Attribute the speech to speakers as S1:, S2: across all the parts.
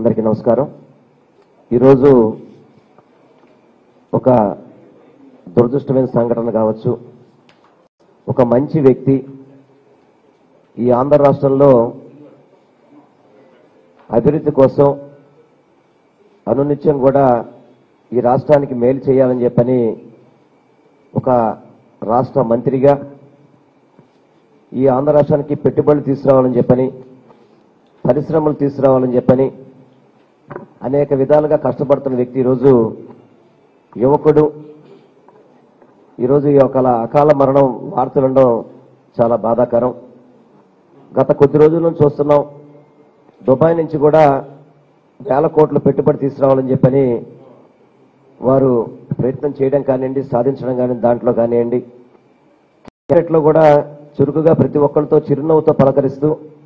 S1: అందరికీ నమస్కారం ఈరోజు ఒక దురదృష్టమైన సంఘటన కావచ్చు ఒక మంచి వ్యక్తి ఈ ఆంధ్ర రాష్ట్రంలో అభివృద్ధి కోసం అనునిత్యం కూడా ఈ రాష్ట్రానికి మేలు చేయాలని చెప్పని ఒక రాష్ట్ర మంత్రిగా ఈ ఆంధ్ర రాష్ట్రానికి పెట్టుబడులు తీసుకురావాలని చెప్పని పరిశ్రమలు తీసుకురావాలని చెప్పని అనేక విధాలుగా కష్టపడుతున్న వ్యక్తి ఈరోజు యువకుడు ఈరోజు ఈ ఒక అకాల మరణం వార్తలు ఉండడం చాలా బాధాకరం గత కొద్ది రోజుల నుంచి చూస్తున్నాం దుబాయ్ నుంచి కూడా వేల కోట్లు పెట్టుబడి తీసుకురావాలని చెప్పని వారు ప్రయత్నం చేయడం కానివ్వండి సాధించడం కానీ దాంట్లో కానివ్వండి క్రికెట్లో కూడా చురుకుగా ప్రతి ఒక్కరితో చిరునవ్వుతో పలకరిస్తూ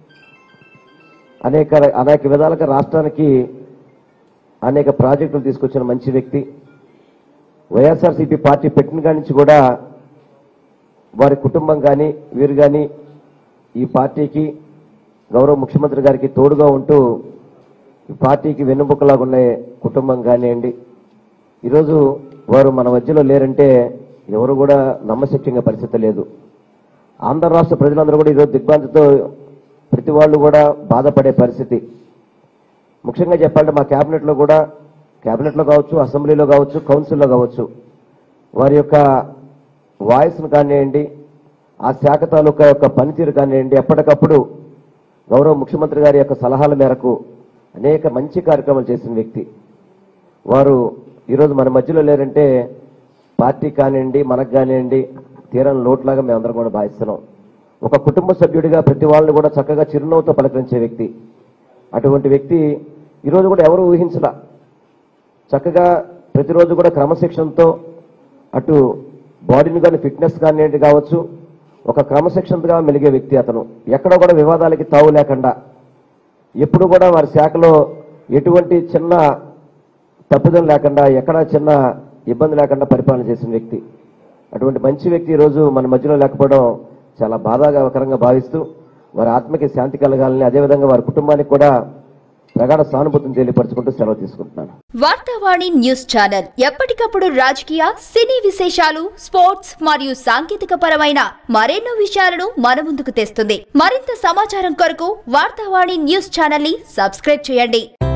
S1: అనేక అనేక విధాలుగా రాష్ట్రానికి అనేక ప్రాజెక్టులు తీసుకొచ్చిన మంచి వ్యక్తి వైఎస్ఆర్సీపీ పార్టీ పెట్టిన కాడి నుంచి కూడా వారి కుటుంబం కానీ వీరు కానీ ఈ పార్టీకి గౌరవ ముఖ్యమంత్రి గారికి తోడుగా ఉంటూ ఈ పార్టీకి వెన్నుముక్కలాగా ఉన్న కుటుంబం కానివ్వండి ఈరోజు వారు మన మధ్యలో లేరంటే ఎవరు కూడా నమ్మశక్యంగా పరిస్థితి లేదు ఆంధ్ర రాష్ట్ర ప్రజలందరూ కూడా ఈరోజు దిగ్భ్రాంతితో ప్రతి వాళ్ళు కూడా బాధపడే పరిస్థితి ముఖ్యంగా చెప్పాలంటే మా క్యాబినెట్లో కూడా క్యాబినెట్లో కావచ్చు అసెంబ్లీలో కావచ్చు కౌన్సిల్లో కావచ్చు వారి యొక్క వాయిస్ను కానివ్వండి ఆ శాఖ తాలూకా యొక్క పనితీరు కానివ్వండి ఎప్పటికప్పుడు గౌరవ ముఖ్యమంత్రి గారి యొక్క సలహాల మేరకు అనేక మంచి కార్యక్రమాలు చేసిన వ్యక్తి వారు ఈరోజు మన మధ్యలో లేరంటే పార్టీ కానివ్వండి మనకు కానివ్వండి తీరని లోట్లాగా మేమందరం కూడా భావిస్తున్నాం ఒక కుటుంబ సభ్యుడిగా ప్రతి వాళ్ళని కూడా చక్కగా చిరునవ్వుతో పలకరించే వ్యక్తి అటువంటి వ్యక్తి ఈరోజు కూడా ఎవరు ఊహించలా చక్కగా ప్రతిరోజు కూడా క్రమశిక్షణతో అటు బాడీని కానీ ఫిట్నెస్ కానివ్వండి కావచ్చు ఒక క్రమశిక్షణగా మెలిగే వ్యక్తి అతను ఎక్కడ కూడా వివాదాలకి తావు లేకుండా ఎప్పుడు కూడా వారి శాఖలో ఎటువంటి చిన్న తప్పుదం లేకుండా ఎక్కడ చిన్న ఇబ్బంది లేకుండా పరిపాలన చేసిన వ్యక్తి అటువంటి మంచి వ్యక్తి ఈరోజు మన మధ్యలో లేకపోవడం చాలా బాధాకరంగా భావిస్తూ వారి ఆత్మకి శాంతి కలగాలని అదేవిధంగా వారి కుటుంబానికి కూడా ప్రగాఢ సానుభూతిని తెలియపరచుకుంటూ సెలవు తీసుకుంటున్నాను
S2: వార్తావాణి న్యూస్ ఛానల్ ఎప్పటికప్పుడు రాజకీయ సినీ విశేషాలు స్పోర్ట్స్ మరియు సాంకేతిక పరమైన మరెన్నో విషయాలను మన ముందుకు తెస్తుంది మరింత సమాచారం కొరకు వార్తావాణి న్యూస్ ఛానల్ ని సబ్స్క్రైబ్ చేయండి